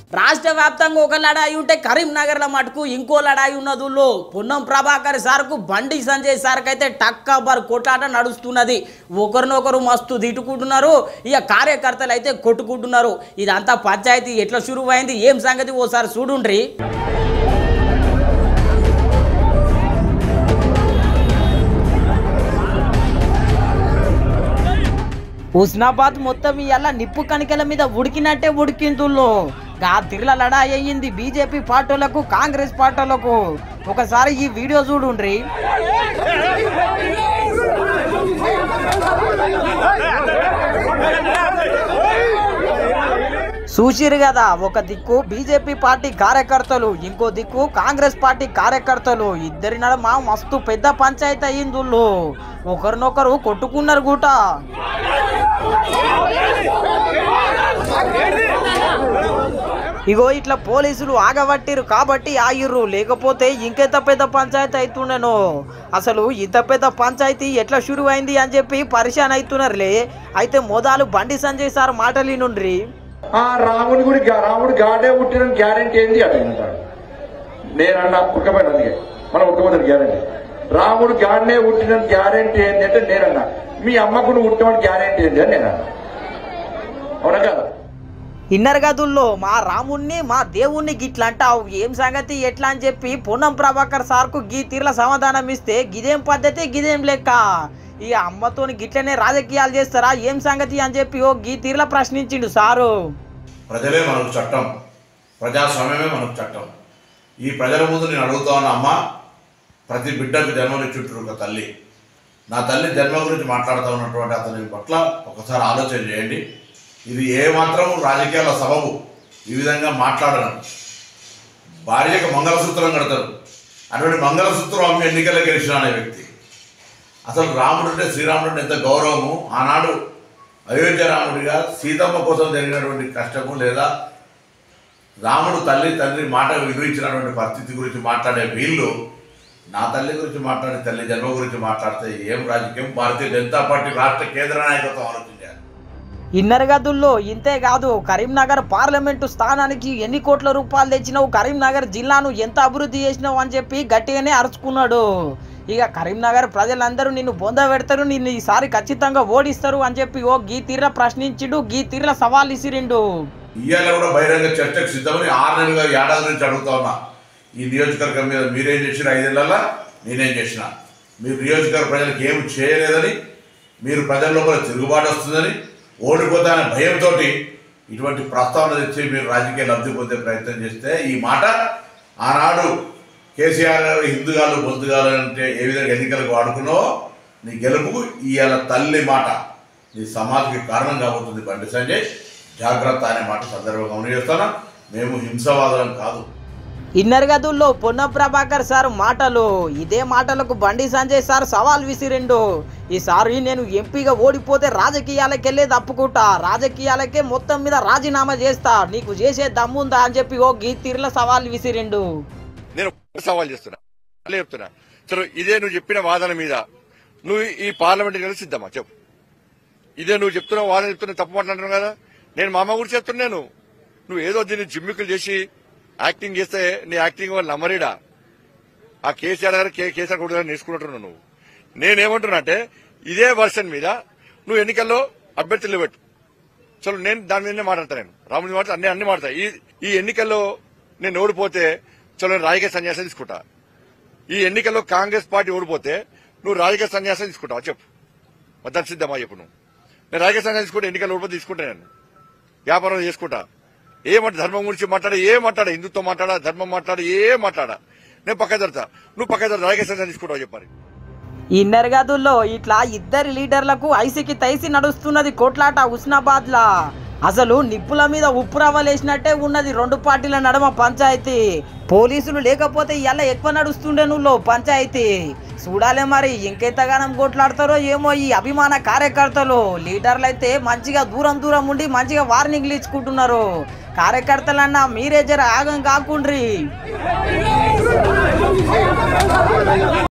రాష్ట్ర వ్యాప్తంగా ఒక లడాయి ఉంటే కరీంనగర్లో మటుకు ఇంకో లడాయి ఉన్నదుల్లో పొన్నం ప్రభాకర్ సార్కు బండి సంజయ్ సార్కి అయితే టక్కబర్ కొట్లాట నడుస్తున్నది ఒకరినొకరు మస్తు తిట్టుకుంటున్నారు ఇక కార్యకర్తలు అయితే కొట్టుకుంటున్నారు ఇదంతా పంచాయతీ ఎట్లా శురువైంది ఏం సంగతి ఓసారి చూడుండ్రి హుస్నాబాద్ మొత్తం ఇవాళ నిప్పు కణికల మీద ఉడికినట్టే ఉడికిందుల్లో గా తిర్ల లడాయి అయ్యింది బీజేపీ పార్టీలకు కాంగ్రెస్ పార్టీలకు ఒకసారి ఈ వీడియో చూడుండ్రి చూసిరు కదా ఒక దిక్కు బీజేపీ పార్టీ కార్యకర్తలు ఇంకో దిక్కు కాంగ్రెస్ పార్టీ కార్యకర్తలు ఇద్దరి నడుమ మస్తు పెద్ద పంచాయతీ అయ్యిందుళ్ళు ఒకరినొకరు కొట్టుకున్నారు గూట ఇగో ఇట్లా పోలీసులు ఆగబట్టిరు కాబట్టి ఆగిర్రు లేకపోతే ఇంకెంత పెద్ద పంచాయతీ అవుతుండేనో అసలు ఇంత పెద్ద పంచాయతీ ఎట్లా షురు అయింది అని చెప్పి పరిశాన్ అవుతున్నారులే అయితే మొదలు బండి సంజయ్ సార్ మాటలు నుండ్రి ఆ రాముని గుడి గా- రాముడు గాడే పుట్టిన గ్యారెంటీ ఏంది అడిగినాడు నేనన్నా ఉడకపోయిన అందుకే మనం ఉడకపోతే గ్యారెంటీ రాముడు గాడినే పుట్టిన గ్యారెంటీ ఏంది అంటే నేనన్నా మీ అమ్మకు నువ్వు పుట్టిన గ్యారెంటీ ఏంది అని నేనన్నా అవునా కదా ఇన్నర్ గదుల్లో మా రాముణ్ణి మా దేవుణ్ణి గిట్లా అంటావు ఏం సంగతి ఎట్లా అని చెప్పి పొన్నం ప్రభాకర్ సార్కు గీ తీర్ల సమాధానం ఇస్తే గిదేం పద్ధతి గిదేం లెక్క ఈ అమ్మతోని గిట్లనే రాజకీయాలు చేస్తారా ఏం సంగతి అని చెప్పి ఓ గీ తీర్ల ప్రశ్నించిండు సారు ప్రజలే మనకు చట్టం ప్రజాస్వామ్యమే మనకు చట్టం ఈ ప్రజల ముందు నేను అడుగుతా ఉన్న అమ్మ ప్రతి బిడ్డకు జన్మనిచ్చుంటారు ఒక తల్లి నా తల్లి జన్మ గురించి మాట్లాడుతూ ఉన్నటువంటి అతని పట్ల ఒకసారి ఆలోచన చేయండి ఇది ఏమాత్రం రాజకీయాల సబబు ఈ విధంగా మాట్లాడడం భార్యకు మంగళసూత్రం కడతారు అటువంటి మంగళసూత్రం అమ్మి ఎన్నికల్లో గెలిచిన అనే వ్యక్తి అసలు రాముడు అంటే శ్రీరాముడు అంటే ఎంత గౌరవము ఆనాడు అయోధ్య రాముడిగా సీతమ్మ కోసం జరిగినటువంటి కష్టము లేదా రాముడు తల్లి తండ్రి మాట విలువించినటువంటి పరిస్థితి గురించి మాట్లాడే వీళ్ళు నా తల్లి గురించి మాట్లాడే తల్లి జన్మ గురించి మాట్లాడితే ఏం రాజకీయం భారతీయ జనతా పార్టీ రాష్ట్ర కేంద్ర నాయకత్వం ఆలోచించారు ఇన్నర్ గదుల్లో ఇంతే కాదు కరీంనగర్ పార్లమెంటు స్థానానికి ఎన్ని కోట్ల రూపాయలు తెచ్చినావు కరీంనగర్ జిల్లాను ఎంత అభివృద్ధి చేసినావు అని చెప్పి గట్టిగానే అరుచుకున్నాడు ఇక కరీంనగర్ ప్రజలందరూ నిన్ను బొంద పెడతారు నిన్ను ఈసారి ఖచ్చితంగా ఓడిస్తారు అని చెప్పి ఓ గీ తీర్ల ప్రశ్నించిండు గీ తీర్ల సవాల్ ఇసిరిండు ఇవాళ కూడా బహిరంగ చర్చకు సిద్ధమని ఆరు నెలలుగా ఏడాది నుంచి అడుగుతా ఉన్నా ఈ నియోజకవర్గం మీద మీరేం చేసిన ఐదేళ్లలో నేనేం చేసిన మీరు నియోజకవర్గ ప్రజలకు ఏమి చేయలేదని మీరు ప్రజల లోపల తిరుగుబాటు వస్తుందని ఓడిపోతానే భయంతో ఇటువంటి ప్రస్తావన తెచ్చి మీరు రాజకీయ లబ్ధి పొందే ప్రయత్నం చేస్తే ఈ మాట ఆనాడు కేసీఆర్ గారు హిందుగాలు బొందుగాలు అంటే ఏ విధంగా ఎన్నికలకు వాడుకున్నావో నీ గెలుపుకు ఇవాళ తల్లి మాట నీ సమాధికి కారణం కాబోతుంది బండి సంజయ్ జాగ్రత్త అనే మాట సందర్భంగా గమనిస్తాను మేము హింసవాదులం కాదు ఇన్నర్ గదుల్లో పొన్న ప్రభాకర్ సార్ మాటలు ఇదే మాటలకు బండి సంజయ్ సార్ సవాల్ విసిరిండు ఈసారి నేను ఎంపీగా ఓడిపోతే రాజకీయాలకు వెళ్ళే తప్పుకుంటా రాజకీయాలకే మొత్తం మీద రాజీనామా చేస్తా నీకు చేసే దమ్ముందా అని చెప్పి ఓ గీ తీర్ల సవాల్ విసిరిండు నేను ఒక సవాల్ చేస్తున్నా మళ్ళీ చెప్తున్నా సరే ఇదే నువ్వు చెప్పిన వాదన మీద నువ్వు ఈ పార్లమెంట్ కలిసి సిద్ధమా చెప్పు ఇదే నువ్వు చెప్తున్న వాదన చెప్తున్నా తప్పు మాట్లాడుతున్నావు కదా నేను మా అమ్మ గురించి చెప్తున్నాను నువ్వు ఏదో దీన్ని జిమ్మికులు చేసి యాక్టింగ్ చేస్తే నీ యాక్టింగ్ వాళ్ళు నమ్మరీడా ఆ కేసీఆర్ గారు కే- కేసీఆర్ కొడుకు గారు నేర్చుకుంటున్నావు నువ్వు నేనేమంటున్నా అంటే ఇదే వర్షన్ మీద నువ్వు ఎన్నికల్లో అభ్యర్థులు పెట్టు చలో నేను దాని మీదనే మాట్లాడతా నేను రాముడి మాట అన్ని అన్ని మాట్లాడతా ఈ ఈ ఎన్నికల్లో నేను ఓడిపోతే చలో నేను రాజకీయ సన్యాసం తీసుకుంటా ఈ ఎన్నికల్లో కాంగ్రెస్ పార్టీ ఓడిపోతే నువ్వు రాజకీయ సన్యాసం తీసుకుంటావా చెప్పు వద్దని సిద్ధమా చెప్పు నువ్వు నేను రాజకీయ సన్యాసం తీసుకుంటే ఎన్నికల్లో ఓడిపోతే తీసుకుంటా నేను వ్యాపారం చేసుకుంటా ఏమంట ధర్మం గురించి మాట్లాడా ఏం మాట్లాడా హిందుత్వం మాట్లాడా ధర్మం మాట్లాడా ఏం మాట్లాడా నేను పక్క జరుతా నువ్వు పక్క జరుతా రాజకీయ సన్యాసం తీసుకుంటావు చెప్పాలి ఇన్నర్ గదుల్లో ఇట్లా ఇద్దరి లీడర్లకు ఐసికి తైసి నడుస్తున్నది కొట్లాట హుస్నాబాద్ లా అసలు నిప్పుల మీద ఉప్పు రవ్వలేసినట్టే ఉన్నది రెండు పార్టీల నడుమ పంచాయతీ పోలీసులు లేకపోతే ఇలా ఎక్కువ నడుస్తుండే నువ్వు పంచాయతీ చూడాలే మరి ఇంకెంతగానం కొట్లాడతారో ఏమో ఈ అభిమాన కార్యకర్తలు లీడర్లు అయితే మంచిగా దూరం దూరం ఉండి మంచిగా వార్నింగ్లు ఇచ్చుకుంటున్నారు కార్యకర్తలన్నా మీరే జర ఆగం కాకుండ్రి